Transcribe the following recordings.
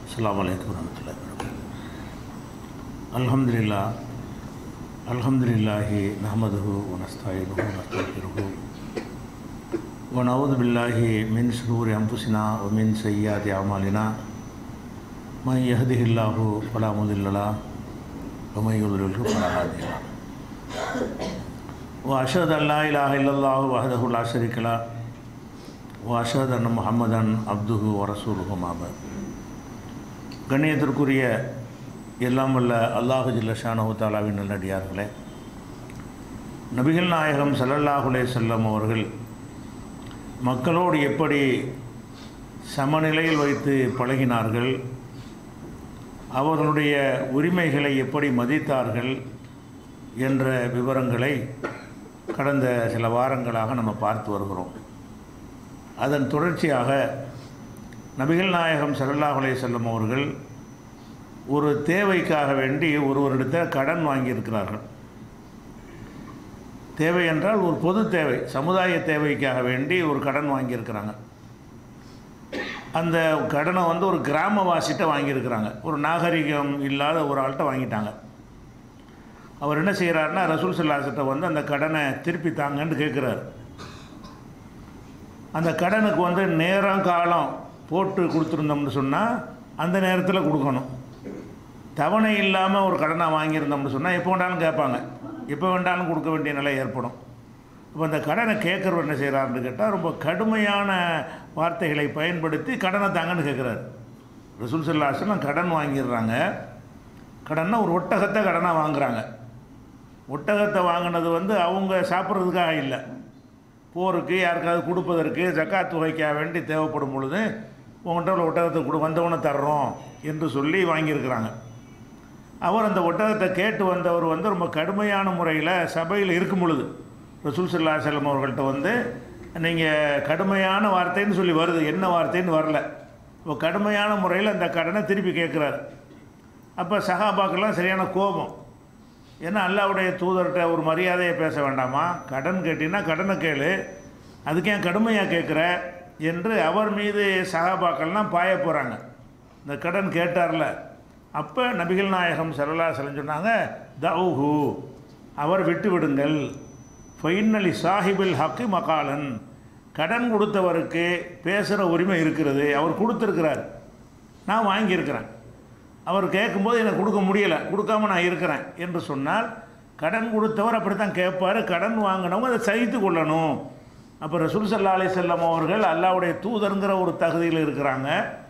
அஸ்ஸலாமு அலைக்கும் வரமத்துல்லாஹி வபரகாத்துஹு அல்ஹம்துலில்லாஹ் அல்ஹம்துலில்லாஹி நஹ்மதுஹு வ நஸ்தஈனுஹு வ நஸ்தக்ஃபிருஹு வ நஊது பில்லாஹி மின் ஷுரூரி அன்ஃபுஸினா வ மின் சய்யிஆத்தி அமாலினா மன் யஹ்திஹில்லாஹு ஃபலா முதில்ல லஹு வ மன் யுضللஹு ஃபலா ஹாதிய லஹு وأشهد أن لا إله إلا الله وحده لا شريك له وأشهد أن محمدا عبده ورسوله ما بعد கண்ணியத்திற்குரிய எல்லாம் வல்ல அல்லாஹு ஜில்ல ஷானஹு தாலாவின் நல்லடியார்களே நபிகள் நாயகம் ஸல்லல்லாஹு செல்லம் அவர்கள் மக்களோடு எப்படி சமநிலையில் வைத்து பழகினார்கள் அவர்களுடைய உரிமைகளை எப்படி மதித்தார்கள் என்ற விவரங்களை கடந்த சில வாரங்களாக நம்ம பார்த்து வருகிறோம் அதன் தொடர்ச்சியாக நபிகள் நாயகம் ஸல்லல்லாஹு செல்லம் அவர்கள் ஒரு தேவைக்காக வேண்டி ஒருவரிடத்தில் கடன் வாங்கியிருக்கிறார்கள் தேவை என்றால் ஒரு பொது தேவை சமுதாய தேவைக்காக வேண்டி ஒரு கடன் வாங்கியிருக்கிறாங்க அந்த கடனை வந்து ஒரு கிராமவாசிட்ட வாங்கியிருக்கிறாங்க ஒரு நாகரிகம் இல்லாத ஒரு ஆள்கிட்ட வாங்கிட்டாங்க அவர் என்ன செய்கிறாருன்னா ரசூல் சல்லாசத்தை வந்து அந்த கடனை திருப்பி தாங்கன்னு கேட்குறாரு அந்த கடனுக்கு வந்து நேரம் காலம் போட்டு கொடுத்துருந்தோம்னு சொன்னால் அந்த நேரத்தில் கொடுக்கணும் தவணை இல்லாமல் ஒரு கடனை வாங்கியிருந்தோம்னு சொன்னால் எப்போ வேண்டாலும் கேட்பாங்க எப்போ வேண்டாலும் கொடுக்க வேண்டிய நிலை ஏற்படும் இப்போ அந்த கடனை கேட்குறவர் என்ன செய்கிறாருன்னு கேட்டால் ரொம்ப கடுமையான வார்த்தைகளை பயன்படுத்தி கடனை தாங்கன்னு கேட்குறாரு ரசூல் சல்லாசலம் கடன் வாங்கிடுறாங்க கடன்னா ஒரு ஒட்டகத்தை கடனாக வாங்குறாங்க ஒட்டகத்தை வாங்கினது வந்து அவங்க சாப்பிட்றதுக்காக இல்லை போருக்கு யாருக்காவது கொடுப்பதற்கு ஜக்காத் தொகைக்காக வேண்டி தேவைப்படும் பொழுது உங்கள்கிட்ட உள்ள ஒட்டகத்தை கொடு வந்தவனை தர்றோம் என்று சொல்லி வாங்கியிருக்கிறாங்க அவர் அந்த ஒட்டகத்தை கேட்டு வந்தவர் வந்து ரொம்ப கடுமையான முறையில் சபையில் இருக்கும் பொழுது ரசூல் சல்லா செல்லம் அவர்கள்ட்ட வந்து நீங்கள் கடுமையான வார்த்தைன்னு சொல்லி வருது என்ன வார்த்தைன்னு வரல இப்போ கடுமையான முறையில் அந்த கடனை திருப்பி கேட்குறாரு அப்போ சகாபாக்கெல்லாம் சரியான கோபம் ஏன்னா அல்லாவுடைய தூதர்கிட்ட ஒரு மரியாதையை பேச வேண்டாமா கடன் கேட்டினா கடனை கேளு அதுக்கு ஏன் கடுமையாக கேட்குற என்று அவர் மீது சகாபாக்கள்லாம் பாய போகிறாங்க இந்த கடன் கேட்டார்ல அப்போ நபிகள் நாயகம் சரலா சொன்னாங்க தவுஹு அவர் விட்டு விடுங்கள் ஃபைனலி சாஹிபில் ஹக்கு மகாலன் கடன் கொடுத்தவருக்கு பேசுகிற உரிமை இருக்கிறது அவர் கொடுத்துருக்கிறார் நான் வாங்கியிருக்கிறேன் அவர் கேட்கும்போது எனக்கு கொடுக்க முடியலை கொடுக்காம நான் இருக்கிறேன் என்று சொன்னால் கடன் கொடுத்தவர் அப்படி தான் கேட்பார் கடன் வாங்கினவங்க அதை சகித்து கொள்ளணும் அப்போ ரசூல் சல்லா அலி செல்லம் அவர்கள் அல்லாவுடைய தூதருங்கிற ஒரு தகுதியில் இருக்கிறாங்க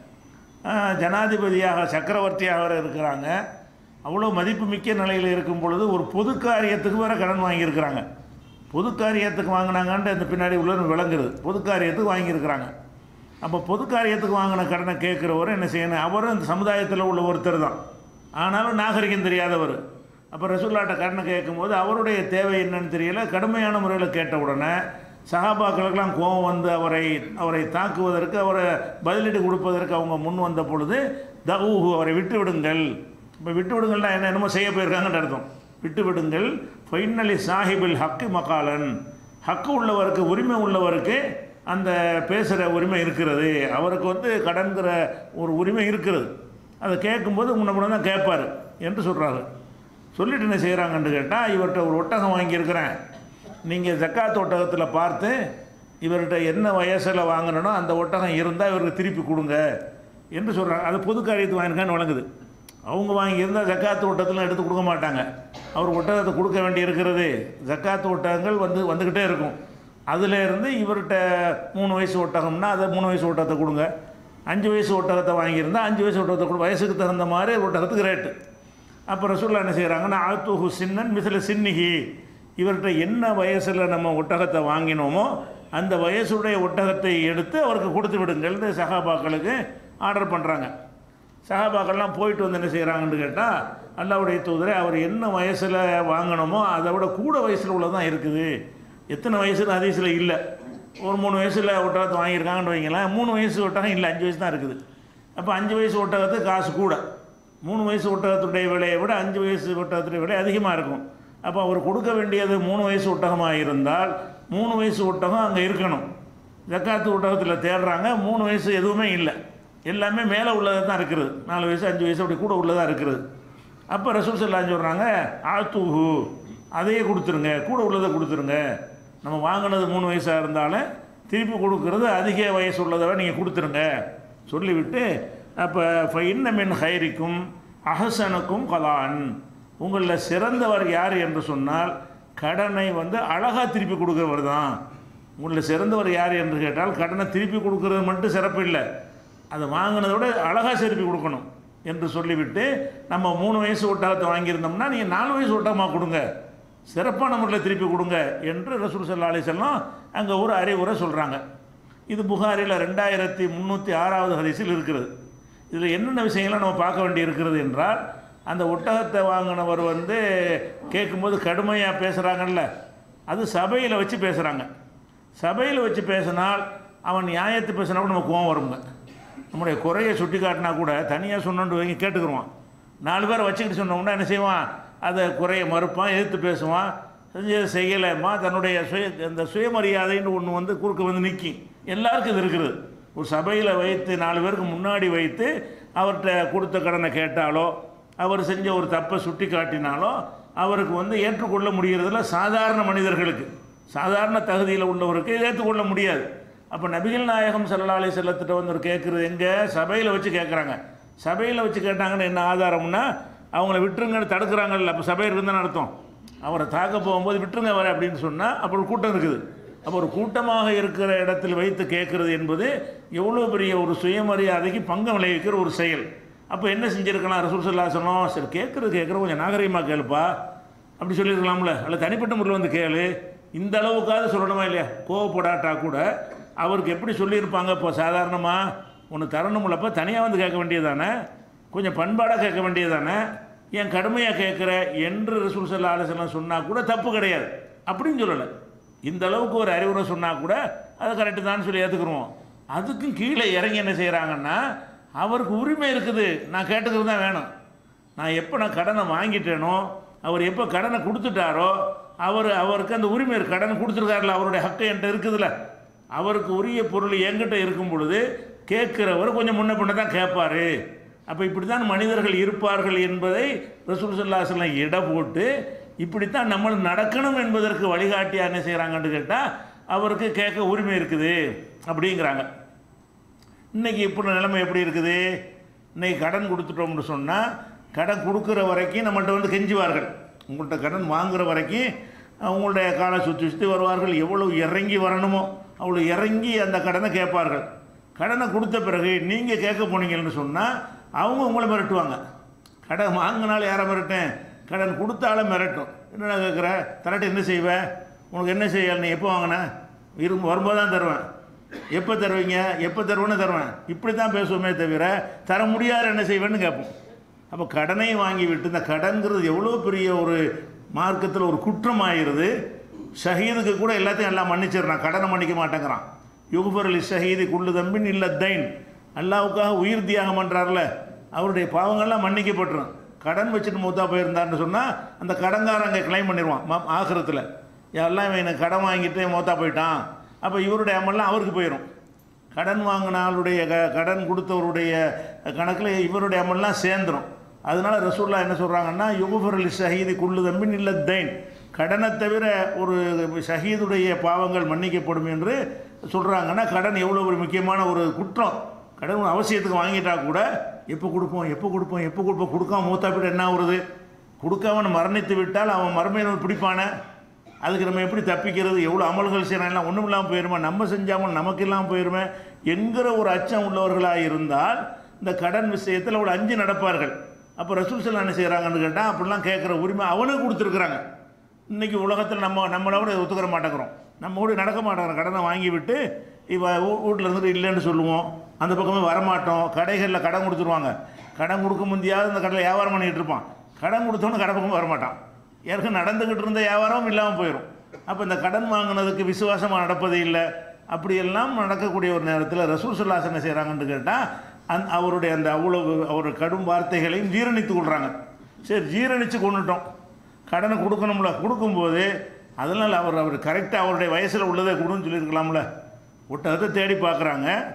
ஜனாதிபதியாக சக்கரவர்த்தியாக வேறு இருக்கிறாங்க அவ்வளோ மதிப்புமிக்க நிலையில் இருக்கும் பொழுது ஒரு பொது காரியத்துக்கு வேறு கடன் வாங்கியிருக்கிறாங்க பொது காரியத்துக்கு வாங்கினாங்கன்ட்டு அந்த பின்னாடி உள்ள விளங்குறது பொது காரியத்துக்கு வாங்கியிருக்கிறாங்க அப்போ பொது காரியத்துக்கு வாங்கின கடனை கேட்குறவர் என்ன செய்யணும் அவரும் இந்த சமுதாயத்தில் உள்ள ஒருத்தர் தான் ஆனாலும் நாகரிகம் தெரியாதவர் அப்போ ரசூல்லாட்ட கடனை கேட்கும்போது அவருடைய தேவை என்னன்னு தெரியல கடுமையான முறையில் கேட்ட உடனே சகாபாக்களுக்கெல்லாம் கோபம் வந்து அவரை அவரை தாக்குவதற்கு அவரை பதிலீடு கொடுப்பதற்கு அவங்க முன் வந்த பொழுது தஊஹு அவரை விட்டு விடுங்கள் இப்போ விட்டு விடுங்கள்னா என்ன என்னமோ செய்ய போயிருக்காங்கன்னு அர்த்தம் விட்டு விடுங்கள் ஃபைனலி சாஹிபில் ஹக்கு மகாலன் ஹக்கு உள்ளவருக்கு உரிமை உள்ளவருக்கு அந்த பேசுகிற உரிமை இருக்கிறது அவருக்கு வந்து கடன்கிற ஒரு உரிமை இருக்கிறது அதை கேட்கும்போது முன்ன முன்ன தான் கேட்பார் என்று சொல்கிறாரு சொல்லிட்டு என்ன செய்கிறாங்கன்னு கேட்டால் இவர்கிட்ட ஒரு ஒட்டகம் வாங்கியிருக்கிறேன் நீங்கள் ஜக்காத் ஒட்டகத்தில் பார்த்து இவர்கிட்ட என்ன வயசில் வாங்கினோ அந்த ஒட்டகம் இருந்தால் இவருக்கு திருப்பி கொடுங்க என்று சொல்கிறாங்க அது பொது காரியத்துக்கு வாங்கியிருக்கான்னு வழங்குது அவங்க வாங்கியிருந்தால் ஜக்காத்து ஒட்டத்தில் எடுத்து கொடுக்க மாட்டாங்க அவர் ஒட்டகத்தை கொடுக்க வேண்டி இருக்கிறது ஜக்காத்து ஒட்டகங்கள் வந்து வந்துக்கிட்டே இருக்கும் அதிலேருந்து இவர்கிட்ட மூணு வயசு ஒட்டகம்னா அதை மூணு வயசு ஒட்டகத்தை கொடுங்க அஞ்சு வயசு ஒட்டகத்தை வாங்கியிருந்தால் அஞ்சு வயசு ஒட்டகத்தை கொடு வயசுக்கு தகுந்த மாதிரி ஒட்டகத்துக்கு ரேட்டு அப்போ ரசூல்லா என்ன செய்கிறாங்கன்னா ஆத்துஹு சின்னன் மிசில சின்னிகி இவர்கிட்ட என்ன வயசில் நம்ம ஒட்டகத்தை வாங்கினோமோ அந்த வயசுடைய ஒட்டகத்தை எடுத்து அவருக்கு கொடுத்து விடுங்கள்னு சகாபாக்களுக்கு ஆர்டர் பண்ணுறாங்க சகாபாக்கள்லாம் போயிட்டு வந்து என்ன செய்கிறாங்கன்னு கேட்டால் அல்லாவுடைய தூதரை அவர் என்ன வயசில் வாங்கினோமோ அதை விட கூட வயசில் உள்ளதான் இருக்குது எத்தனை வயசுல ஹதீஸில் இல்லை ஒரு மூணு வயசில் ஒட்டகத்தை வாங்கியிருக்காங்கன்னு வைங்களேன் மூணு வயசு ஒட்டகம் இல்லை அஞ்சு வயசு தான் இருக்குது அப்போ அஞ்சு வயசு ஒட்டகத்துக்கு காசு கூட மூணு வயசு ஒட்டகத்துடைய விலையை விட அஞ்சு வயசு ஒட்டகத்துடைய விலை அதிகமாக இருக்கும் அப்போ அவர் கொடுக்க வேண்டியது மூணு வயசு ஒட்டகமாக இருந்தால் மூணு வயசு ஒட்டகம் அங்கே இருக்கணும் ஜக்காத்து ஒட்டகத்தில் தேடுறாங்க மூணு வயசு எதுவுமே இல்லை எல்லாமே மேலே உள்ளதாக தான் இருக்குது நாலு வயசு அஞ்சு வயசு அப்படி கூட உள்ளதாக இருக்குது அப்போ ரசூல் செல்லாம் சொல்கிறாங்க ஆத்துஹு அதையே கொடுத்துருங்க கூட உள்ளதை கொடுத்துருங்க நம்ம வாங்கினது மூணு வயசாக இருந்தாலும் திருப்பி கொடுக்கறது அதிக வயசு உள்ளதை நீங்கள் கொடுத்துருங்க சொல்லிவிட்டு அப்போ இன்ன மின் ஹைரிக்கும் அஹசனுக்கும் கலான் உங்களில் சிறந்தவர் யார் என்று சொன்னால் கடனை வந்து அழகாக திருப்பி கொடுக்குறவர் தான் உங்களில் சிறந்தவர் யார் என்று கேட்டால் கடனை திருப்பி கொடுக்கறது மட்டும் சிறப்பு இல்லை அதை வாங்கினதை விட அழகாக திருப்பி கொடுக்கணும் என்று சொல்லிவிட்டு நம்ம மூணு வயசு ஒட்டகத்தை வாங்கியிருந்தோம்னா நீங்கள் நாலு வயசு ஒட்டகமாக கொடுங்க சிறப்பான முறையில் திருப்பி கொடுங்க என்று ரசூல் சல்லா அலிசல்லாம் அங்கே ஒரு அறிவுரை சொல்கிறாங்க இது புகாரில் ரெண்டாயிரத்தி முந்நூற்றி ஆறாவது ஹதீஸில் இருக்கிறது இதில் என்னென்ன விஷயங்கள்லாம் நம்ம பார்க்க வேண்டி இருக்கிறது என்றால் அந்த ஒட்டகத்தை வாங்கினவர் வந்து கேட்கும்போது கடுமையாக பேசுகிறாங்கல்ல அது சபையில் வச்சு பேசுகிறாங்க சபையில் வச்சு பேசினால் அவன் நியாயத்தை பேசினா கூட நமக்கு கோவம் வருங்க நம்முடைய குறையை சுட்டி காட்டினா கூட தனியாக சொன்னோன்னு வைங்க கேட்டுக்குருவான் நாலு பேரை வச்சுக்கிட்டு சொன்னோம்னா என்ன செய்வான் அதை குறைய மறுப்பான் எதிர்த்து பேசுவான் செஞ்சது செய்யலைம்மா தன்னுடைய சுய அந்த சுயமரியாதைன்னு ஒன்று வந்து குறுக்க வந்து நிற்கி எல்லாருக்கும் இது இருக்குது ஒரு சபையில் வைத்து நாலு பேருக்கு முன்னாடி வைத்து அவர்கிட்ட கொடுத்த கடனை கேட்டாலோ அவர் செஞ்ச ஒரு தப்பை சுட்டி காட்டினாலோ அவருக்கு வந்து ஏற்றுக்கொள்ள முடிகிறதுல சாதாரண மனிதர்களுக்கு சாதாரண தகுதியில் உள்ளவருக்கு இதை ஏற்றுக்கொள்ள முடியாது அப்போ நபிகள் நாயகம் சல்லா அலி செல்லத்திட்ட வந்து ஒரு கேட்குறது எங்கே சபையில் வச்சு கேட்குறாங்க சபையில் வச்சு கேட்டாங்கன்னு என்ன ஆதாரம்னா அவங்கள விட்டுருங்கன்னு தடுக்கிறாங்கல்ல அப்போ சபையில் இருந்தால் அர்த்தம் அவரை தாக்க போகும்போது விட்டுருங்க வர அப்படின்னு சொன்னால் அப்போ ஒரு கூட்டம் இருக்குது அப்போ ஒரு கூட்டமாக இருக்கிற இடத்தில் வைத்து கேட்குறது என்பது எவ்வளோ பெரிய ஒரு சுயமரியாதைக்கு பங்கம் விளைவிக்கிற ஒரு செயல் அப்போ என்ன செஞ்சுருக்கலாம் ரசூல் சல்லா சொன்னோம் சரி கேட்குறது கேட்குற கொஞ்சம் நாகரிகமாக கேளுப்பா அப்படி சொல்லியிருக்கலாம்ல அல்ல தனிப்பட்ட முறையில் வந்து கேளு இந்த அளவுக்காவது சொல்லணுமா இல்லையா கோவப்படாட்டா கூட அவருக்கு எப்படி சொல்லியிருப்பாங்க இப்போ சாதாரணமாக ஒன்று தரணுமில்லப்போ தனியாக வந்து கேட்க வேண்டியதானே கொஞ்சம் பண்பாடாக கேட்க வேண்டியதானே ஏன் கடுமையாக கேட்குற என்று ரசூல் சல்லா அலிஸ்லாம் சொன்னால் கூட தப்பு கிடையாது அப்படின்னு சொல்லலை இந்த அளவுக்கு ஒரு அறிவுரை சொன்னால் கூட அது கரெக்டு தான் சொல்லி ஏற்றுக்குருவோம் அதுக்கும் கீழே இறங்கி என்ன செய்கிறாங்கன்னா அவருக்கு உரிமை இருக்குது நான் கேட்டுக்கிறது தான் வேணும் நான் எப்போ நான் கடனை வாங்கிட்டேனோ அவர் எப்போ கடனை கொடுத்துட்டாரோ அவர் அவருக்கு அந்த உரிமை இருக்கு கடன் கொடுத்துருக்காருல அவருடைய ஹக்கு என்கிட்ட இருக்குதுல்ல அவருக்கு உரிய பொருள் என்கிட்ட இருக்கும் பொழுது கேட்குறவர் கொஞ்சம் முன்ன பின்ன தான் கேட்பார் அப்போ இப்படி தான் மனிதர்கள் இருப்பார்கள் என்பதை ரசூல் சல்லாஹ்லாம் இட போட்டு இப்படித்தான் நம்ம நடக்கணும் என்பதற்கு வழிகாட்டியாக என்ன செய்கிறாங்கன்னு கேட்டால் அவருக்கு கேட்க உரிமை இருக்குது அப்படிங்கிறாங்க இன்றைக்கி இப்போ நிலைமை எப்படி இருக்குது இன்றைக்கி கடன் கொடுத்துட்டோம்னு சொன்னால் கடன் கொடுக்குற வரைக்கும் நம்மள்ட்ட வந்து கெஞ்சுவார்கள் உங்கள்கிட்ட கடன் வாங்குற வரைக்கும் அவங்களுடைய காலை சுற்றி சுற்றி வருவார்கள் எவ்வளவு இறங்கி வரணுமோ அவ்வளோ இறங்கி அந்த கடனை கேட்பார்கள் கடனை கொடுத்த பிறகு நீங்கள் கேட்க போனீங்கன்னு சொன்னால் அவங்க உங்களை மிரட்டுவாங்க கடன் வாங்கினாலும் யாரை மிரட்டேன் கடன் கொடுத்தாலும் மிரட்டும் என்னடா கேட்குற தரட்டு என்ன செய்வேன் உனக்கு என்ன செய்ய நீ எப்போ வாங்கின இரு வரும்போது தான் தருவேன் எப்போ தருவீங்க எப்போ தருவேன்னு தருவேன் இப்படி தான் பேசுவோமே தவிர தர முடியாத என்ன செய்வேன்னு கேட்போம் அப்போ கடனை வாங்கி விட்டு இந்த கடன்கிறது எவ்வளோ பெரிய ஒரு மார்க்கத்தில் ஒரு குற்றம் ஆயிடுது ஷஹீதுக்கு கூட எல்லாத்தையும் எல்லாம் மன்னிச்சிடுறான் கடனை மன்னிக்க மாட்டேங்கிறான் யுகுபர் அலி ஷஹீது குள்ளு தம்பின் இல்லை தைன் அல்லாவுக்காக உயிர் தியாகம் பண்ணுறாருல அவருடைய பாவங்கள்லாம் மன்னிக்கப்பட்டுரும் கடன் வச்சுட்டு மூத்தா போயிருந்தாருன்னு சொன்னால் அந்த கடன்காரன் அங்கே கிளைம் பண்ணிடுவான் ம ஆகிறத்தில் எல்லாம் இவன் எனக்கு கடன் வாங்கிட்டு மூத்தா போயிட்டான் அப்போ இவருடைய அமெல்லாம் அவருக்கு போயிடும் கடன் வாங்கினாலுடைய க கடன் கொடுத்தவருடைய கணக்கில் இவருடைய அமெல்லாம் சேர்ந்துடும் அதனால ரசூல்லா என்ன சொல்கிறாங்கன்னா யுகுஃபர் அலி ஷஹீது குள்ளு தம்பின் இல்லை தைன் கடனை தவிர ஒரு ஷஹீதுடைய பாவங்கள் மன்னிக்கப்படும் என்று சொல்கிறாங்கன்னா கடன் எவ்வளோ ஒரு முக்கியமான ஒரு குற்றம் கடன் ஒரு அவசியத்துக்கு வாங்கிட்டா கூட எப்போ கொடுப்போம் எப்போ கொடுப்போம் எப்போ கொடுப்போம் கொடுக்காம மூத்தாப்பிட்டு என்ன வருது கொடுக்காம மரணித்து விட்டால் அவன் மறுமையினர் பிடிப்பானே அதுக்கு நம்ம எப்படி தப்பிக்கிறது எவ்வளோ அமல்கள் செய்யலாம் எல்லாம் ஒன்றும் இல்லாமல் போயிருமே நம்ம செஞ்சாமல் நமக்கு இல்லாமல் போயிருமே என்கிற ஒரு அச்சம் உள்ளவர்களாக இருந்தால் இந்த கடன் விஷயத்தில் ஒரு அஞ்சு நடப்பார்கள் அப்போ ரசூல் செல்லாம் என்ன செய்கிறாங்கன்னு கேட்டால் அப்படிலாம் கேட்குற உரிமை அவனுக்கு கொடுத்துருக்குறாங்க இன்றைக்கி உலகத்தில் நம்ம நம்மளை கூட ஒத்துக்கிற மாட்டேங்கிறோம் நம்ம கூட நடக்க மாட்டேங்கிறோம் கடனை வாங்கி விட்டு இவ வீட்டில் இருந்துட்டு இல்லைன்னு சொல்லுவோம் அந்த பக்கமே வரமாட்டோம் கடைகளில் கடன் கொடுத்துருவாங்க கடன் கொடுக்க முந்தியாவது இந்த கடையில் வியாபாரம் பண்ணிகிட்டு இருப்பான் கடன் கொடுத்தோன்னு கடை பக்கம் வரமாட்டான் ஏற்கனவே நடந்துக்கிட்டு இருந்த வியாபாரம் இல்லாமல் போயிடும் அப்போ இந்த கடன் வாங்கினதுக்கு விசுவாசமாக நடப்பது இல்லை அப்படியெல்லாம் நடக்கக்கூடிய ஒரு நேரத்தில் ரசூல் சுல்லாஸ் என்ன செய்கிறாங்கன்னு கேட்டால் அந் அவருடைய அந்த அவ்வளவு அவர் கடும் வார்த்தைகளையும் ஜீரணித்து கொள்கிறாங்க சரி ஜீரணித்து கொண்டுட்டோம் கடனை கொடுக்கணும்ல கொடுக்கும்போது அதனால் அவர் அவர் கரெக்டாக அவருடைய வயசில் உள்ளதை கொடுன்னு சொல்லியிருக்கலாம்ல ஒட்டகத்தை தேடி பார்க்குறாங்க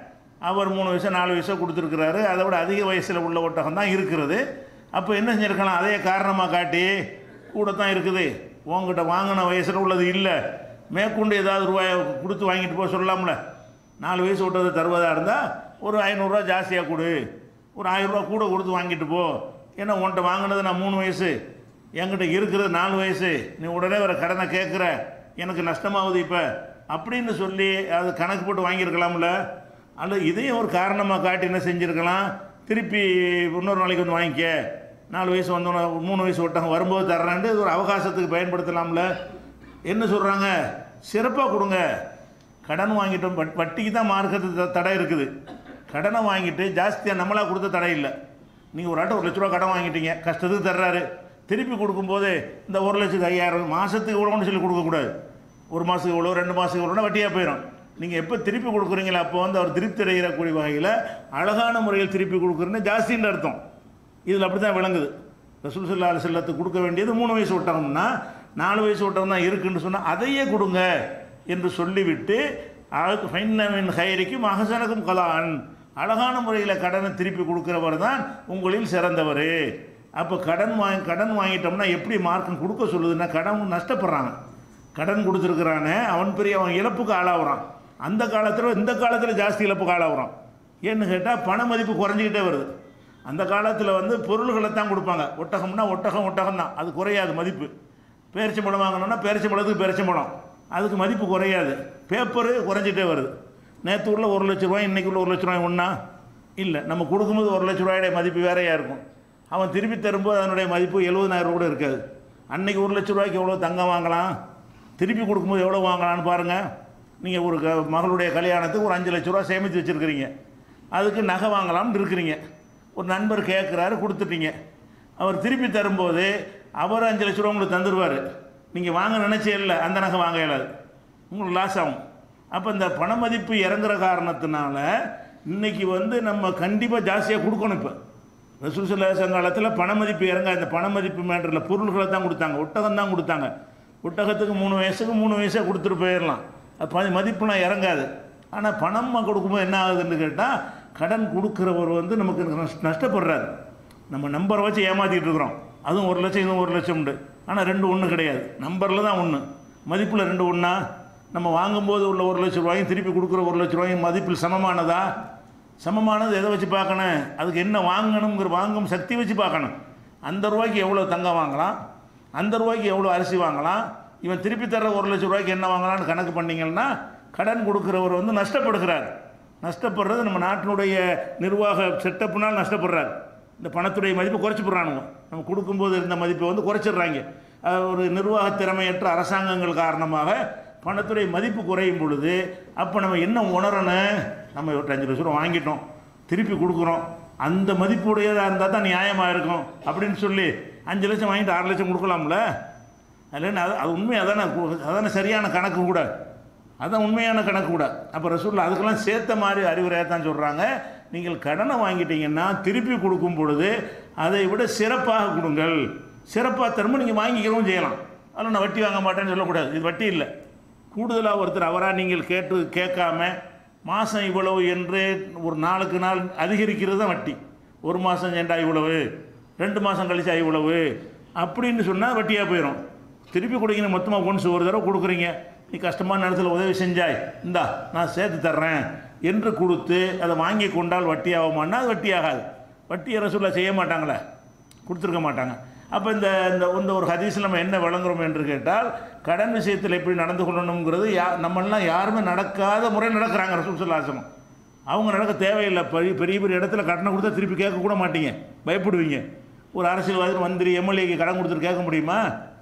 அவர் மூணு வயசு நாலு வயசோ கொடுத்துருக்குறாரு அதை விட அதிக வயசில் உள்ள ஒட்டகம் தான் இருக்கிறது அப்போ என்ன செஞ்சுருக்கலாம் அதே காரணமாக காட்டி கூட தான் இருக்குது உங்ககிட்ட வாங்கின வயசில் உள்ளது இல்லை மேற்கொண்டு ஏதாவது ரூபாயை கொடுத்து வாங்கிட்டு போக சொல்லலாம்ல நாலு வயசு விட்டது தருவதாக இருந்தால் ஒரு ஐநூறுரூவா ஜாஸ்தியாக கொடு ஒரு ஆயிரரூவா கூட கொடுத்து வாங்கிட்டு போ ஏன்னா உன்கிட்ட வாங்கினது நான் மூணு வயசு என்கிட்ட இருக்கிறது நாலு வயசு நீ உடனே வர கடனை கேட்குற எனக்கு நஷ்டமாகுது இப்போ அப்படின்னு சொல்லி அது கணக்கு போட்டு வாங்கியிருக்கலாம்ல அல்லது இதையும் ஒரு காரணமாக காட்டி என்ன செஞ்சுருக்கலாம் திருப்பி இன்னொரு நாளைக்கு வந்து வாங்கிக்க நாலு வயசு வந்தோன்னே மூணு வயசு விட்டாங்க வரும்போது தர்றேன்ட்டு இது ஒரு அவகாசத்துக்கு பயன்படுத்தலாம்ல என்ன சொல்கிறாங்க சிறப்பாக கொடுங்க கடன் வாங்கிட்டோம் வட்- வட்டிக்கு தான் மார்க்கெட்டு த- தடை இருக்குது கடனை வாங்கிட்டு ஜாஸ்தியாக நம்மளாக கொடுத்த தடை இல்லை நீங்கள் ஒரு ஆட்டை ஒரு லட்ச ரூபா கடன் வாங்கிட்டீங்க கஷ்டத்துக்கு தர்றாரு திருப்பி கொடுக்கும்போது இந்த ஒரு லட்சத்துக்கு ஐயாயிரம் மாதத்துக்கு இவ்வளோன்னு சொல்லி கொடுக்கக்கூடாது ஒரு மாதத்துக்கு இவ்வளோ ரெண்டு மாதத்துக்கு இவ்வளோனா வட்டியாக போயிடும் நீங்கள் எப்போ திருப்பி கொடுக்குறீங்களோ அப்போ வந்து அவர் திருப்தி அடைகிறக்கூடிய வகையில் அழகான முறையில் திருப்பி கொடுக்குறேன்னு ஜாஸ்தின்னு அர்த்தம் இதில் அப்படி தான் விளங்குது ரசூல் சல்லா செல்லத்துக்கு கொடுக்க வேண்டியது மூணு வயசு ஒட்டகம்னா நாலு வயசு ஒட்டகம் தான் இருக்குன்னு சொன்னால் அதையே கொடுங்க என்று சொல்லிவிட்டு அதுக்கு ஃபைனமின் ஹைரிக்கும் மகசனக்கும் கலான் அழகான முறையில் கடனை திருப்பி கொடுக்குறவர் தான் உங்களில் சிறந்தவர் அப்போ கடன் வாங்கி கடன் வாங்கிட்டோம்னா எப்படி மார்க்கம் கொடுக்க சொல்லுதுன்னா கடன் நஷ்டப்படுறாங்க கடன் கொடுத்துருக்குறானே அவன் பெரிய அவன் இழப்புக்கு ஆளாகிறான் அந்த காலத்தில் இந்த காலத்தில் ஜாஸ்தி இழப்புக்கு ஆளாகிறான் ஏன்னு கேட்டால் பண மதிப்பு குறைஞ்சிக்கிட்டே வருது அந்த காலத்தில் வந்து பொருள்களை தான் கொடுப்பாங்க ஒட்டகம்னா ஒட்டகம் ஒட்டகம் தான் அது குறையாது மதிப்பு பேரிச்சம்பழம் வாங்கணும்னா பேரிச்சம்பழத்துக்கு பேரிச்சம்பழம் அதுக்கு மதிப்பு குறையாது பேப்பரு குறைஞ்சிட்டே வருது நேற்று உள்ள ஒரு லட்ச ரூபாய் இன்றைக்கி உள்ள ஒரு லட்ச ரூபாய் ஒன்றா இல்லை நம்ம கொடுக்கும்போது ஒரு லட்ச ரூபாயுடைய மதிப்பு வேறையாக இருக்கும் அவன் திருப்பி தரும்போது அதனுடைய மதிப்பு எழுபதாயிரம் ரூபா கூட இருக்காது அன்னைக்கு ஒரு லட்ச ரூபாய்க்கு எவ்வளோ தங்கம் வாங்கலாம் திருப்பி கொடுக்கும்போது எவ்வளோ வாங்கலாம்னு பாருங்கள் நீங்கள் ஒரு க மகளுடைய கல்யாணத்துக்கு ஒரு அஞ்சு லட்ச ரூபா சேமித்து வச்சுருக்கிறீங்க அதுக்கு நகை வாங்கலாம்னு இருக்கிறீங்க ஒரு நண்பர் கேட்குறாரு கொடுத்துட்டீங்க அவர் திருப்பி தரும்போது அவர் அஞ்சு லட்ச ரூபா உங்களுக்கு தந்துடுவார் நீங்கள் வாங்க நினச்சே இல்லை அந்த நகை வாங்க இயலாது உங்களுக்கு லாஸ் ஆகும் அப்போ இந்த பண மதிப்பு இறங்குற காரணத்தினால இன்னைக்கு வந்து நம்ம கண்டிப்பாக ஜாஸ்தியாக கொடுக்கணும் இப்போ ரசூல் சல்லாஹ் காலத்தில் பண மதிப்பு இறங்க இந்த பண மதிப்பு மேட்டரில் பொருள்களை தான் கொடுத்தாங்க ஒட்டகம் தான் கொடுத்தாங்க ஒட்டகத்துக்கு மூணு வயசுக்கு மூணு வயசாக கொடுத்துட்டு போயிடலாம் அது ப- மதிப்புலாம் இறங்காது ஆனால் பணம் கொடுக்கும்போது என்ன ஆகுதுன்னு கேட்டால் கடன் கொடுக்குறவர் வந்து நமக்கு நஷ்- நஷ்டப்படுறாரு நம்ம நம்பரை வச்சு ஏமாற்றிட்டு இருக்கிறோம் அதுவும் ஒரு லட்சம் இதுவும் ஒரு லட்சம் உண்டு ஆனால் ரெண்டு ஒன்று கிடையாது நம்பரில் தான் ஒன்று மதிப்பில் ரெண்டு ஒன்றா நம்ம வாங்கும்போது உள்ள ஒரு லட்ச ரூபாயும் திருப்பி கொடுக்குற ஒரு லட்ச ரூபாயும் மதிப்பில் சமமானதா சமமானது எதை வச்சு பார்க்கணும் அதுக்கு என்ன வாங்கணுங்கிற வாங்கும் சக்தி வச்சு பார்க்கணும் அந்த ரூபாய்க்கு எவ்வளோ தங்கம் வாங்கலாம் அந்த ரூபாய்க்கு எவ்வளோ அரிசி வாங்கலாம் இவன் திருப்பி தர்ற ஒரு லட்ச ரூபாய்க்கு என்ன வாங்கலாம்னு கணக்கு பண்ணிங்கன்னா கடன் கொடுக்குறவர் வந்து நஷ்டப்படுகிறார் நஷ்டப்படுறது நம்ம நாட்டினுடைய நிர்வாக செட்டப்புனால் நஷ்டப்படுறாரு இந்த பணத்துடைய மதிப்பை குறைச்சி போடுறானுங்க நம்ம கொடுக்கும்போது இருந்த மதிப்பை வந்து குறைச்சிடுறாங்க அது ஒரு நிர்வாக திறமையற்ற அரசாங்கங்கள் காரணமாக பணத்துடைய மதிப்பு குறையும் பொழுது அப்போ நம்ம என்ன உணரணும் நம்ம ஒரு அஞ்சு லட்ச ரூபா வாங்கிட்டோம் திருப்பி கொடுக்குறோம் அந்த மதிப்புடையதாக இருந்தால் தான் நியாயமாக இருக்கும் அப்படின்னு சொல்லி அஞ்சு லட்சம் வாங்கிட்டு ஆறு லட்சம் கொடுக்கலாம்ல அதில் அது அது உண்மை அதானே கு- அதானே சரியான கணக்கு கூட அதான் உண்மையான கணக்கு கூட அப்போ ரசூல்லா அதுக்கெல்லாம் சேர்த்த மாதிரி அறிவுரையாக தான் சொல்கிறாங்க நீங்கள் கடனை வாங்கிட்டீங்கன்னா திருப்பி கொடுக்கும் பொழுது அதை விட சிறப்பாக கொடுங்கள் சிறப்பாக திரும்ப நீங்கள் வாங்கிக்கிறவும் செய்யலாம் அதில் நான் வட்டி வாங்க மாட்டேன்னு சொல்லக்கூடாது இது வட்டி இல்லை கூடுதலாக ஒருத்தர் அவராக நீங்கள் கேட்டு கேட்காம மாதம் இவ்வளவு என்று ஒரு நாளுக்கு நாள் அதிகரிக்கிறது தான் வட்டி ஒரு மாதம் ஏண்டா இவ்வளவு ரெண்டு மாதம் கழிச்சா இவ்வளவு அப்படின்னு சொன்னால் வட்டியாக போயிடும் திருப்பி கொடுக்கீங்க மொத்தமாக ஒன்ஸ் ஒரு தடவை கொடுக்குறீங்க நீ கஷ்டமான நேரத்தில் உதவி செஞ்சாய் இந்தா நான் சேர்த்து தர்றேன் என்று கொடுத்து அதை வாங்கி கொண்டால் வட்டி ஆகுமான்னா அது வட்டி ஆகாது வட்டி ரசூலா செய்ய மாட்டாங்களே கொடுத்துருக்க மாட்டாங்க அப்போ இந்த இந்த இந்த ஒரு ஹதீஸில் நம்ம என்ன விளங்குறோம் என்று கேட்டால் கடன் விஷயத்தில் எப்படி நடந்து கொள்ளணுங்கிறது யா நம்மளாம் யாருமே நடக்காத முறை நடக்கிறாங்க ரசூல் சொல்லாசனம் அவங்க நடக்க தேவையில்லை பெரிய பெரிய பெரிய இடத்துல கடனை கொடுத்தா திருப்பி கேட்க கூட மாட்டீங்க பயப்படுவீங்க ஒரு அரசியல்வாதி மந்திரி எம்எல்ஏக்கு கடன் கொடுத்துட்டு கேட்க முடியுமா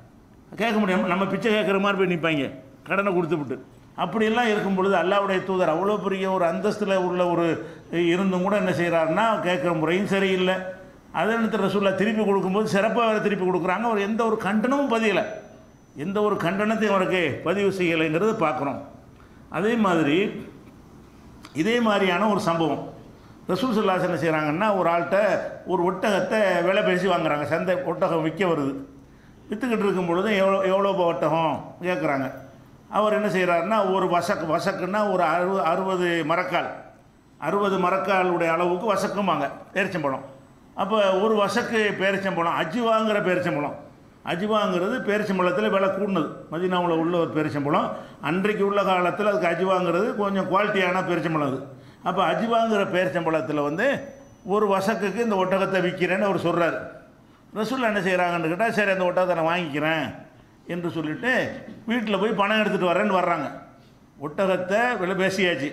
கேட்க முடியும் நம்ம பிச்சை கேட்குற மாதிரி போய் நிற்பாங்க கடனை கொடுத்துவிட்டு அப்படியெல்லாம் இருக்கும் பொழுது அல்லாவுடைய தூதர் அவ்வளோ பெரிய ஒரு அந்தஸ்தில் உள்ள ஒரு இருந்தும் கூட என்ன செய்கிறாருன்னா கேட்குற முறையும் சரியில்லை அதே நேரத்தில் ரசூல்லா திருப்பி கொடுக்கும்போது சிறப்பாக வேறு திருப்பி கொடுக்குறாங்க அவர் எந்த ஒரு கண்டனமும் பதியலை எந்த ஒரு கண்டனத்தையும் அவருக்கு பதிவு செய்யலைங்கிறத பார்க்குறோம் அதே மாதிரி இதே மாதிரியான ஒரு சம்பவம் ரசூல் சல்லாஸ் என்ன செய்கிறாங்கன்னா ஒரு ஆள்கிட்ட ஒரு ஒட்டகத்தை விலை பேசி வாங்குறாங்க சந்தை ஒட்டகம் விற்க வருது விற்றுக்கிட்டு இருக்கும் பொழுது எவ்வளோ எவ்வளோ ஒட்டகம் கேட்குறாங்க அவர் என்ன செய்கிறாருன்னா ஒரு வசக் வசக்குன்னா ஒரு அறுபது அறுபது மரக்கால் அறுபது மரக்காலுடைய அளவுக்கு வசக்குமாங்க பேரிச்சம்பழம் அப்போ ஒரு வசக்கு பேரிச்சம்பழம் அஜிவாங்கிற பேரிச்சம்பழம் அஜிவாங்கிறது பேரிச்சம்பழத்தில் விலை கூடுனது மதினாவில் உள்ள ஒரு பேரிச்சம்பழம் அன்றைக்கு உள்ள காலத்தில் அதுக்கு அஜிவாங்கிறது கொஞ்சம் குவாலிட்டியான பேரிச்சம்பழம் அது அப்போ அஜிவாங்கிற பேரிச்சம்பழத்தில் வந்து ஒரு வசக்குக்கு இந்த ஒட்டகத்தை விற்கிறேன்னு அவர் சொல்கிறார் ரசூல் என்ன செய்கிறாங்கன்னு கேட்டால் சரி அந்த ஒட்டகத்தை நான் வாங்கிக்கிறேன் என்று சொல்லிட்டு வீட்டில் போய் பணம் எடுத்துகிட்டு வரேன்னு வர்றாங்க ஒட்டகத்தை விலை பேசியாச்சு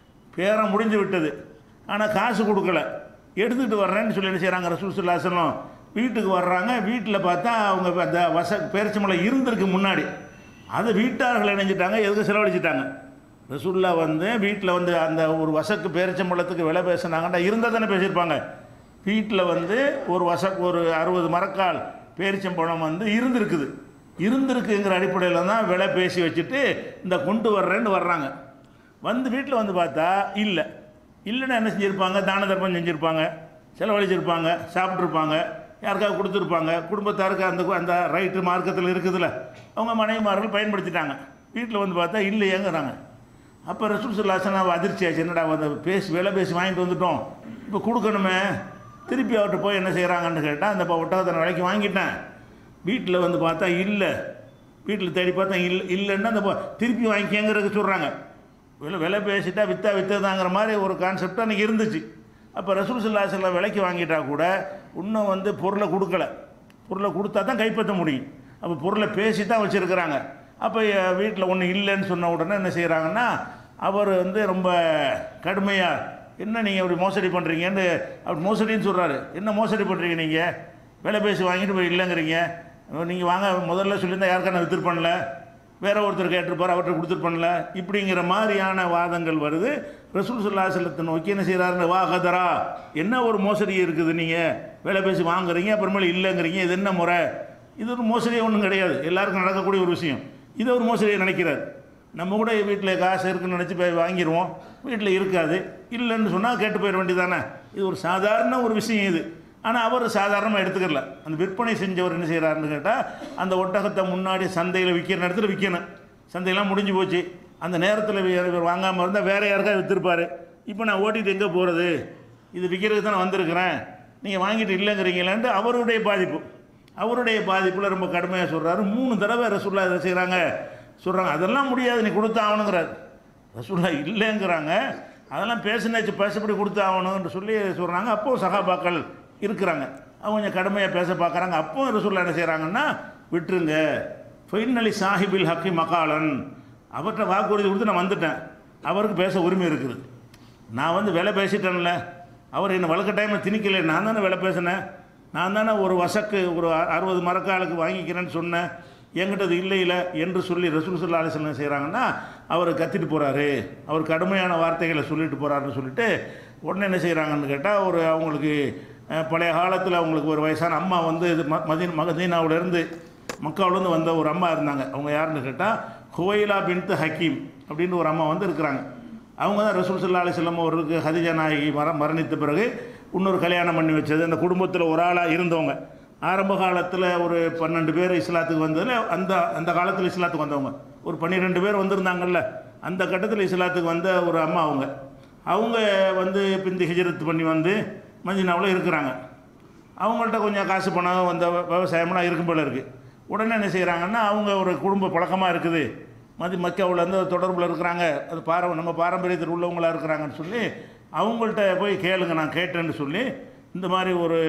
பேரம் முடிஞ்சு விட்டது ஆனால் காசு கொடுக்கல எடுத்துகிட்டு வர்றேன்னு சொல்லி என்ன செய்கிறாங்க ரசூல் சுல்லாசனம் வீட்டுக்கு வர்றாங்க வீட்டில் பார்த்தா அவங்க அந்த வச பேரிச்சம்பளம் இருந்திருக்கு முன்னாடி அதை வீட்டார்கள் இணைஞ்சிட்டாங்க எதுக்கு செலவழிச்சிட்டாங்க ரசூல்லா வந்து வீட்டில் வந்து அந்த ஒரு வசக்கு பேரிச்சம்பழத்துக்கு விலை பேசுனாங்கடா இருந்தால் தானே பேசியிருப்பாங்க வீட்டில் வந்து ஒரு வசக் ஒரு அறுபது மரக்கால் பேரிச்சம்பழம் வந்து இருந்திருக்குது இருந்திருக்குங்கிற அடிப்படையில் தான் விலை பேசி வச்சுட்டு இந்த கொண்டு வர்றேன்னு வர்றாங்க வந்து வீட்டில் வந்து பார்த்தா இல்லை இல்லைன்னா என்ன செஞ்சுருப்பாங்க தான தர்மம் செஞ்சுருப்பாங்க செலவழிச்சிருப்பாங்க சாப்பிட்ருப்பாங்க யாருக்காவது கொடுத்துருப்பாங்க குடும்பத்தாருக்கு அந்த அந்த ரைட்டு மார்க்கத்தில் இருக்குதுல்ல அவங்க மனைவிமார்கள் பயன்படுத்திட்டாங்க வீட்டில் வந்து பார்த்தா இல்லையேங்கிறாங்க அப்போ ரசூல் சுல்லாசன் அவள் அதிர்ச்சி ஆச்சு என்னடா வந்து பேசி விலை பேசி வாங்கிட்டு வந்துட்டோம் இப்போ கொடுக்கணுமே திருப்பி அவர்கிட்ட போய் என்ன செய்கிறாங்கன்னு கேட்டால் அந்த ஒட்டகத்தை நான் விலைக்கு வாங்கிட்டேன் வீட்டில் வந்து பார்த்தா இல்லை வீட்டில் தேடி பார்த்தா இல்லை இல்லைன்னா அந்த ப- திருப்பி வாங்கிக்கங்கிறதுக்கு சொல்கிறாங்க விலை விலை பேசிட்டா விற்றா விற்றதாங்கிற மாதிரி ஒரு கான்செப்ட் அன்றைக்கி இருந்துச்சு அப்போ ரசூல் சுல்லாசல்ல விலைக்கு வாங்கிட்டா கூட இன்னும் வந்து பொருளை கொடுக்கல பொருளை கொடுத்தா தான் கைப்பற்ற முடியும் அப்போ பொருளை பேசி தான் வச்சுருக்கிறாங்க அப்போ வீட்டில் ஒன்றும் இல்லைன்னு சொன்ன உடனே என்ன செய்கிறாங்கன்னா அவர் வந்து ரொம்ப கடுமையாக என்ன நீங்கள் அப்படி மோசடி பண்ணுறீங்கன்னு அப்படி மோசடின்னு சொல்கிறாரு என்ன மோசடி பண்ணுறீங்க நீங்கள் விலை பேசி வாங்கிட்டு போய் இல்லைங்கிறீங்க நீங்கள் வாங்க முதல்ல சொல்லியிருந்தா யாருக்கான வித்துட்டு பண்ணல வேற ஒருத்தர் கேட்டிருப்பார் அவர்கிட்ட கொடுத்துட்டு பண்ணல இப்படிங்கிற மாதிரியான வாதங்கள் வருது ரசூல் சுல்லா செல்லத்தை நோக்கி என்ன செய்கிறாருன்னு வா கதரா என்ன ஒரு மோசடி இருக்குது நீங்கள் விலை பேசி வாங்குறீங்க அப்புறமேல இல்லைங்கிறீங்க இது என்ன முறை இது ஒரு மோசடியே ஒன்றும் கிடையாது எல்லாருக்கும் நடக்கக்கூடிய ஒரு விஷயம் இதை ஒரு மோசடியை நினைக்கிறார் நம்ம கூட வீட்டில் காசு இருக்குன்னு நினச்சி போய் வாங்கிடுவோம் வீட்டில் இருக்காது இல்லைன்னு சொன்னால் கேட்டு போயிட வேண்டியதானே இது ஒரு சாதாரண ஒரு விஷயம் இது ஆனால் அவர் சாதாரணமாக எடுத்துக்கல அந்த விற்பனை செஞ்சவர் என்ன செய்கிறாருன்னு கேட்டால் அந்த ஒட்டகத்தை முன்னாடி சந்தையில் விற்கிற இடத்துல விற்கணும் சந்தையெல்லாம் முடிஞ்சு போச்சு அந்த நேரத்தில் இவர் வாங்காமல் இருந்தால் வேற யாருக்காவது விற்றுருப்பார் இப்போ நான் ஓட்டிட்டு எங்கே போகிறது இது விற்கிறதுக்கு தான் நான் வந்திருக்கிறேன் நீங்கள் வாங்கிட்டு இல்லைங்கிறீங்களேன்ட்டு அவருடைய பாதிப்பு அவருடைய பாதிப்பில் ரொம்ப கடுமையாக சொல்கிறாரு மூணு தடவை ரசூல்லா இதை செய்கிறாங்க சொல்கிறாங்க அதெல்லாம் முடியாது நீ கொடுத்து ஆகணுங்கிறார் ரசூல்லா இல்லைங்கிறாங்க அதெல்லாம் பேசினாச்சு பேசப்படி கொடுத்து ஆகணும்னு சொல்லி சொல்கிறாங்க அப்போ சகாபாக்கள் இருக்கிறாங்க அவங்க கொஞ்சம் கடுமையாக பேச பார்க்குறாங்க அப்போ ரசூல்லா என்ன செய்கிறாங்கன்னா விட்டுருங்க ஃபைனலி சாஹிபில் ஹக்கி மகாலன் அவர்கிட்ட வாக்குறுதி கொடுத்து நான் வந்துட்டேன் அவருக்கு பேச உரிமை இருக்குது நான் வந்து விலை பேசிட்டேன்ல அவர் என்னை வளர்க்க டைமில் திணிக்கல நான் தானே விலை பேசினேன் நான் தானே ஒரு வசக்கு ஒரு அ- அறுபது மரக்காலுக்கு வாங்கிக்கிறேன்னு சொன்னேன் என்கிட்ட அது இல்லை இல்லை என்று சொல்லி ரசூல் சொல்லா அலிஸ்லாம் செய்கிறாங்கன்னா அவர் கத்திட்டு போகிறாரு அவர் கடுமையான வார்த்தைகளை சொல்லிட்டு போகிறாருன்னு சொல்லிட்டு உடனே என்ன செய்கிறாங்கன்னு கேட்டால் ஒரு அவங்களுக்கு அஹ், பழைய காலத்தில் அவங்களுக்கு ஒரு வயசான அம்மா வந்து இது ம மதீன் மதீனாவிலேருந்து மக்காவிலேருந்து வந்த ஒரு அம்மா இருந்தாங்க அவங்க யாருன்னு கேட்டால் ஹுவைலா பின்த்து ஹக்கீம் அப்படின்னு ஒரு அம்மா வந்து இருக்கிறாங்க அவங்க தான் ரசூல் சல்லா அலிஸ்லாம் அவருக்கு ஹதிஜா நாயகி மர மரணித்த பிறகு இன்னொரு கல்யாணம் பண்ணி வச்சது அந்த குடும்பத்தில் ஒரு ஆளாக இருந்தவங்க ஆரம்ப காலத்தில் ஒரு பன்னெண்டு பேர் இஸ்லாத்துக்கு வந்ததில் அந்த அந்த காலத்தில் இஸ்லாத்துக்கு வந்தவங்க ஒரு பன்னிரெண்டு பேர் வந்திருந்தாங்கல்ல அந்த கட்டத்தில் இஸ்லாத்துக்கு வந்த ஒரு அம்மா அவங்க அவங்க வந்து பிந்தி ஹிஜரத் பண்ணி வந்து மதினாவில் இருக்கிறாங்க அவங்கள்ட்ட கொஞ்சம் காசு பணம் வந்த விவசாயம்லாம் இருக்கும் போல இருக்குது உடனே என்ன செய்கிறாங்கன்னா அவங்க ஒரு குடும்ப பழக்கமாக இருக்குது மதி மக்காவில் வந்து தொடர்பில் இருக்கிறாங்க அது பார நம்ம பாரம்பரியத்தில் உள்ளவங்களாக இருக்கிறாங்கன்னு சொல்லி அவங்கள்ட்ட போய் கேளுங்க நான் கேட்டேன்னு சொல்லி இந்த மாதிரி ஒரு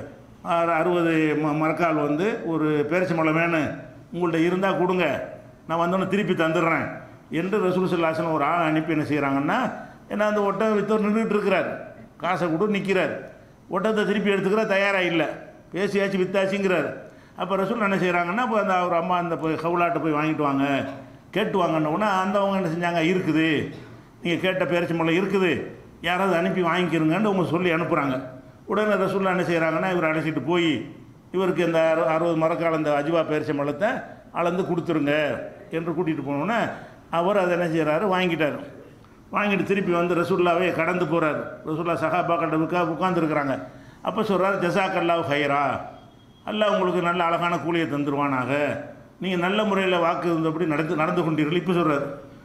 ஆறு- அறுபது ம மரக்கால் வந்து ஒரு பேரிச்சம்பழம் வேணும் உங்கள்கிட்ட இருந்தால் கொடுங்க நான் வந்தோன்னே திருப்பி தந்துடுறேன் என்று ரசூல் சல்லாசன் ஒரு ஆள் அனுப்பி என்ன செய்கிறாங்கன்னா ஏன்னா அந்த ஒட்டகம் வித்தவர் நின்றுட்டு இருக்கிறார் காசை கொடு நிற்கிறார் ஒட்டகத்தை திருப்பி எடுத்துக்கிற தயாராக இல்லை பேசியாச்சு வித்தாச்சுங்கிறார் அப்போ ரசூல் என்ன செய்கிறாங்கன்னா இப்போ அந்த அவர் அம்மா அந்த போய் ஹவுலாட்டை போய் வாங்கிட்டு வாங்க கேட்டு வாங்கன்ன உடனே அந்த அவங்க என்ன செஞ்சாங்க இருக்குது நீங்கள் கேட்ட பேரிச்சம்பழம் இருக்குது யாராவது அனுப்பி வாங்கிக்கிறங்கன்னு அவங்க சொல்லி அனுப்புகிறாங்க உடனே ரசூல்லா என்ன செய்கிறாங்கன்னா இவர் அழைச்சிட்டு போய் இவருக்கு இந்த அறு அறுபது மரக்கால இந்த அஜுவா பேரிச்சம்பழத்தை அளந்து கொடுத்துருங்க என்று கூட்டிகிட்டு போனோன்னே அவர் அதை என்ன செய்கிறாரு வாங்கிட்டார் வாங்கிட்டு திருப்பி வந்து ரசூல்லாவே கடந்து போகிறார் ரசூல்லா சஹாபாக்கள்கிட்ட உட்காந்துருக்குறாங்க அப்போ சொல்கிறார் ஜசாக்கல்லாஹ் ஹைரா அல்லாஹ் உங்களுக்கு நல்ல அழகான கூலியை தந்துருவானாக நீங்கள் நல்ல முறையில் வாக்கு இருந்தபடி நடந்து நடந்து கொண்டீர்கள் இப்போ சொல்கிறார்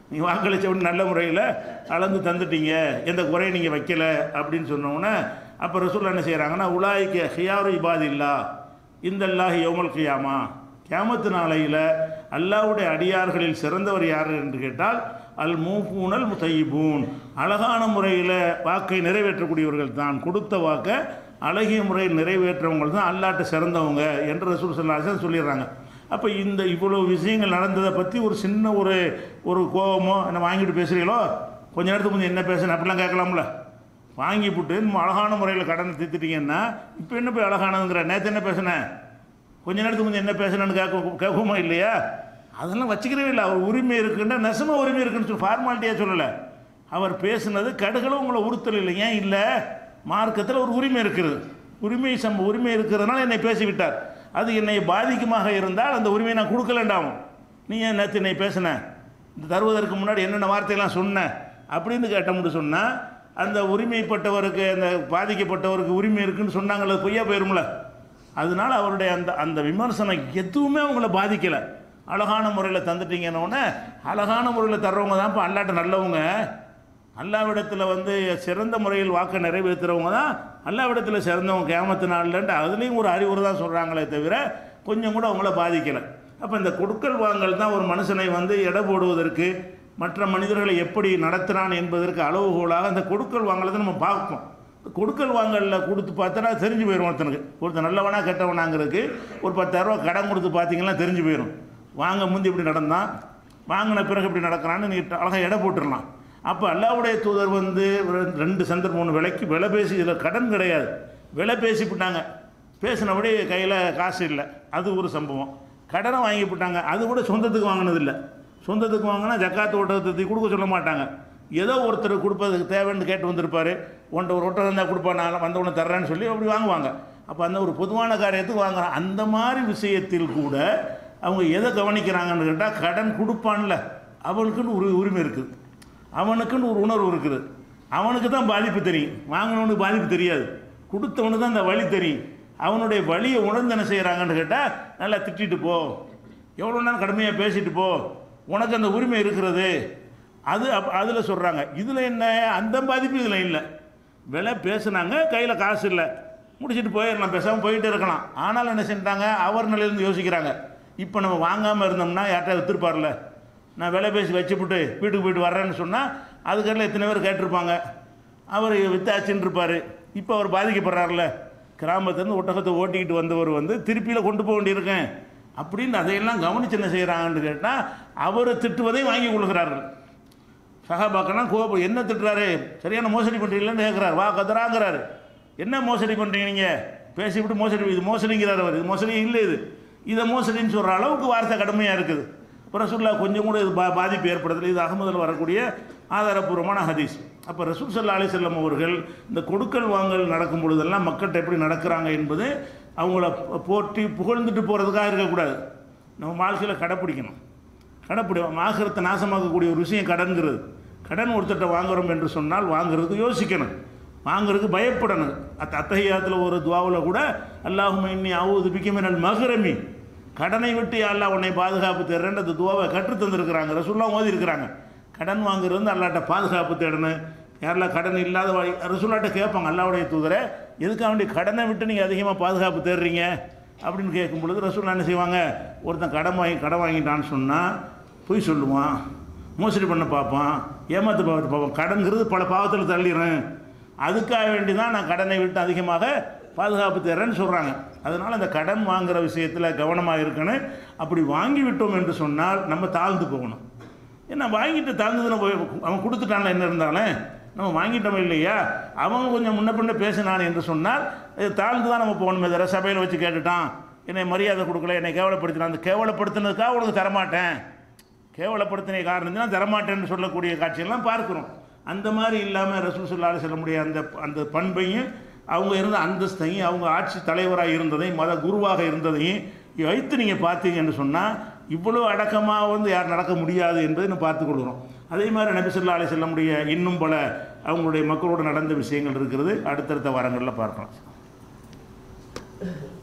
நீ வாக்களிச்ச உடனே நல்ல முறையில் அளந்து தந்துட்டீங்க எந்த குறையும் நீங்கள் வைக்கல அப்படின்னு சொன்னோன்னே அப்போ ரசூல் என்ன செய்கிறாங்கன்னா உலாய்க்கு ஹியாரு இபாதில்லா இந்த அல்லாஹ் யோமல் கியாமா கியாமத்து நாளையில் அல்லாஹ்வுடைய அடியார்களில் சிறந்தவர் யார் என்று கேட்டால் அல் மூப்பூனல் முத்தையிபூன் அழகான முறையில் வாக்கை நிறைவேற்றக்கூடியவர்கள் தான் கொடுத்த வாக்கை அழகிய முறையில் நிறைவேற்றவங்க தான் அல்லாட்ட சிறந்தவங்க என்று ரசூல் சல்லாசன் சொல்லிடுறாங்க அப்போ இந்த இவ்வளோ விஷயங்கள் நடந்ததை பற்றி ஒரு சின்ன ஒரு ஒரு கோபமோ என்ன வாங்கிட்டு பேசுகிறீங்களோ கொஞ்ச நேரத்துக்கு கொஞ்சம் என்ன பேசுன அப்படிலாம் கேட்கலாம்ல வாங்கி போட்டு நம்ம அழகான முறையில் கடனை தீர்த்துட்டீங்கன்னா இப்போ என்ன போய் அழகானதுங்கிற நேற்று என்ன பேசுனேன் கொஞ்ச நேரத்துக்கு கொஞ்சம் என்ன பேசுனேன்னு கேட்க கேட்குமா இல்லையா அதெல்லாம் வச்சுக்கிறவே இல்லை அவர் உரிமை இருக்குன்னா நெசமாக உரிமை இருக்குன்னு சொல்லி ஃபார்மாலிட்டியாக சொல்லலை அவர் பேசுனது கடுகளும் உங்களை உறுத்தல் இல்லை ஏன் இல்லை மார்க்கத்தில் ஒரு உரிமை இருக்கிறது உரிமை சம் உரிமை இருக்கிறதுனால என்னை பேசிவிட்டார் அது என்னை பாதிக்குமாக இருந்தால் அந்த உரிமையை நான் கொடுக்கலண்டாம் நீ ஏன் நேற்று என்னை பேசின இந்த தருவதற்கு முன்னாடி என்னென்ன வார்த்தையெல்லாம் சொன்ன அப்படின்னு கேட்டோம்னு சொன்னால் அந்த உரிமைப்பட்டவருக்கு அந்த பாதிக்கப்பட்டவருக்கு உரிமை இருக்குன்னு சொன்னாங்களே அது பொய்யா போயிரும்ல அதனால அவருடைய அந்த அந்த விமர்சனம் எதுவுமே அவங்கள பாதிக்கலை அழகான முறையில் தந்துட்டீங்கன்னொடனே அழகான முறையில் தர்றவங்க தான் இப்போ அல்லாட்ட நல்லவங்க அல்லாவிடத்தில் வந்து சிறந்த முறையில் வாக்கை நிறைவேற்றுறவங்க தான் அல்லாவிடத்தில் சிறந்தவங்க கேமத்து நாள்லன்ட்டு அதுலேயும் ஒரு அறிவுரை தான் சொல்கிறாங்களே தவிர கொஞ்சம் கூட அவங்கள பாதிக்கலை அப்போ இந்த கொடுக்கல் வாங்கல் தான் ஒரு மனுஷனை வந்து எடை போடுவதற்கு மற்ற மனிதர்களை எப்படி நடத்துகிறான் என்பதற்கு அளவுகோலாக அந்த கொடுக்கல் வாங்கலை தான் நம்ம பார்ப்போம் கொடுக்கல் வாங்கலில் கொடுத்து பார்த்தோன்னா தெரிஞ்சு போயிடும் ஒருத்தனுக்கு ஒருத்தன் நல்லவனா கெட்டவனாங்கிறதுக்கு ஒரு பத்தாயிரரூவா கடன் கொடுத்து பார்த்தீங்கன்னா தெரிஞ்சு போயிடும் வாங்க முந்தி இப்படி நடந்தான் வாங்கின பிறகு இப்படி நடக்கிறான்னு நீ அழகாக எடை போட்டுடலாம் அப்போ அல்லாவுடைய தூதர் வந்து ரெ- ரெண்டு சந்தர்ப்பம் ஒன்று விலைக்கு விலை பேசி இதில் கடன் கிடையாது விலை பேசிவிட்டாங்க பேசினபடி கையில் காசு இல்லை அது ஒரு சம்பவம் கடனை வாங்கி போட்டாங்க அது கூட சொந்தத்துக்கு வாங்கினதில்லை சொந்தத்துக்கு வாங்கினா ஜக்காத்து ஒட்டகத்தை கொடுக்க சொல்ல மாட்டாங்க ஏதோ ஒருத்தர் கொடுப்பதுக்கு தேவைன்னு கேட்டு வந்திருப்பாரு உன்ட்ட ஒரு ஒட்டகம் இருந்தால் கொடுப்பா நான் வந்த உடனே தர்றேன்னு சொல்லி அப்படி வாங்குவாங்க அப்போ அந்த ஒரு பொதுவான காரியத்துக்கு வாங்குறான் அந்த மாதிரி விஷயத்தில் கூட அவங்க எதை கவனிக்கிறாங்கன்னு கேட்டால் கடன் கொடுப்பான்ல அவனுக்குன்னு ஒரு உரிமை இருக்குது அவனுக்குன்னு ஒரு உணர்வு இருக்குது அவனுக்கு தான் பாதிப்பு தெரியும் வாங்கினவனுக்கு பாதிப்பு தெரியாது கொடுத்தவனுக்கு தான் அந்த வழி தெரியும் அவனுடைய வழியை உணர்ந்து என்ன செய்கிறாங்கன்னு கேட்டால் நல்லா திட்டிட்டு போ எவ்வளோ நேரம் கடுமையாக பேசிட்டு போ உனக்கு அந்த உரிமை இருக்கிறது அது அப் அதில் சொல்கிறாங்க இதில் என்ன அந்த பாதிப்பு இதில் இல்லை விலை பேசுனாங்க கையில் காசு இல்லை முடிச்சுட்டு போயிடலாம் பேசாமல் போயிட்டு இருக்கலாம் ஆனாலும் என்ன செஞ்சிட்டாங்க அவர் நிலையிலேருந்து யோசிக்கிறாங்க இப்போ நம்ம வாங்காமல் இருந்தோம்னா யார்கிட்ட விற்றுருப்பார்ல நான் விலை பேசி வச்சுப்புட்டு வீட்டுக்கு போயிட்டு வர்றேன்னு சொன்னால் அதுக்கெல்லாம் எத்தனை பேர் கேட்டிருப்பாங்க அவர் வித்தாச்சுன்னு இருப்பார் இப்போ அவர் பாதிக்கப்படுறாருல கிராமத்துலேருந்து ஒட்டகத்தை ஓட்டிக்கிட்டு வந்தவர் வந்து திருப்பியில் கொண்டு போக வேண்டியிருக்கேன் அப்படின்னு அதையெல்லாம் கவனிச்சு என்ன செய்கிறாங்கன்னு கேட்டால் அவர் திட்டுவதை வாங்கி கொள்கிறார்கள் சகாபாக்கெல்லாம் கோபம் என்ன திட்டுறாரு சரியான மோசடி பண்ணுறீங்களன்னு கேட்குறாரு வா கதறாங்கிறாரு என்ன மோசடி பண்ணுறீங்க நீங்கள் பேசிவிட்டு மோசடி இது மோசடிங்கிறார் அவர் இது மோசடி இல்லை இது இதை மோசடின்னு சொல்கிற அளவுக்கு வார்த்தை கடுமையாக இருக்குது ரசூல்லா கொஞ்சம் கூட இது பா பாதிப்பு ஏற்படுத்தல இது அகமதில் வரக்கூடிய ஆதாரப்பூர்வமான ஹதீஸ் அப்போ ரசூல் சல்லா அலி செல்லம் அவர்கள் இந்த கொடுக்கல் வாங்கல் நடக்கும் பொழுதெல்லாம் மக்கள்கிட்ட எப்படி நடக்கிறாங்க என்பது அவங்கள போற்றி புகழ்ந்துட்டு போகிறதுக்காக இருக்கக்கூடாது நம்ம வாழ்க்கையில் கடைப்பிடிக்கணும் கடைப்பிடி ஆகிரத்தை நாசமாக்கக்கூடிய ஒரு விஷயம் கடன்கிறது கடன் ஒருத்தட்ட வாங்குறோம் என்று சொன்னால் வாங்குறதுக்கு யோசிக்கணும் வாங்குறதுக்கு பயப்படணும் அத்த அத்தகையாத்தில் ஒரு துவாவில் கூட அல்லாஹும் இன்னி அவுது பிக்கமினல் மகரமி கடனை விட்டு யா அல்லாஹ் உன்னை பாதுகாப்பு தேடுறேன்னு அந்த துவாவை கற்றுத் தந்திருக்கிறாங்க ரசூல்லாம் ஓதி இருக்கிறாங்க கடன் வாங்குறது வந்து அல்லாட்ட பாதுகாப்பு தேடணும் யாரெல்லாம் கடன் இல்லாத வழி ரசூல்லாட்ட கேட்பாங்க அல்லாவுடைய தூதரை எதுக்காக வேண்டி கடனை விட்டு நீங்கள் அதிகமாக பாதுகாப்பு தேடுறீங்க அப்படின்னு கேட்கும் பொழுது ரசூல்லா என்ன செய்வாங்க ஒருத்தன் கடன் வாங்கி கடன் வாங்கிட்டான்னு சொன்னால் பொய் சொல்லுவான் மோசடி பண்ண பார்ப்பான் ஏமாத்து பார்த்து பார்ப்பான் கடன்கிறது பல பாவத்தில் தள்ளிடுறேன் அதுக்காக வேண்டி தான் நான் கடனை விட்டு அதிகமாக பாதுகாப்பு தர்றேன்னு சொல்கிறாங்க அதனால் அந்த கடன் வாங்குகிற விஷயத்தில் கவனமாக இருக்கணும் அப்படி வாங்கி விட்டோம் என்று சொன்னால் நம்ம தாழ்ந்து போகணும் ஏன்னா வாங்கிட்டு தாழ்ந்ததுன்னு போய் அவன் கொடுத்துட்டான்ல என்ன இருந்தாலும் நம்ம வாங்கிட்டோம் இல்லையா அவங்க கொஞ்சம் முன்ன பின்ன பேசினான் என்று சொன்னால் இது தாழ்ந்து தான் நம்ம போகணுமே தவிர சபையில் வச்சு கேட்டுட்டான் என்னை மரியாதை கொடுக்கல என்னை கேவலப்படுத்தினான் அந்த கேவலப்படுத்தினதுக்காக உனக்கு தரமாட்டேன் கேவலப்படுத்தின காரணம் தான் தரமாட்டேன்னு சொல்லக்கூடிய காட்சியெல்லாம் பார்க்குறோம் அந்த மாதிரி இல்லாமல் ரசூல் சொல்லாலும் சொல்ல முடிய அந்த அந்த பண்பையும் அவங்க இருந்த அந்தஸ்தையும் அவங்க ஆட்சி தலைவராக இருந்ததையும் மத குருவாக இருந்ததையும் வைத்து நீங்கள் பார்த்தீங்கன்னு சொன்னால் இவ்வளோ அடக்கமாக வந்து யார் நடக்க முடியாது என்பதை நம்ம பார்த்து கொள்கிறோம் அதே மாதிரி நபி சொல்லா அலி செல்ல முடிய இன்னும் பல அவங்களுடைய மக்களோடு நடந்த விஷயங்கள் இருக்கிறது அடுத்தடுத்த வாரங்களில் பார்க்கலாம்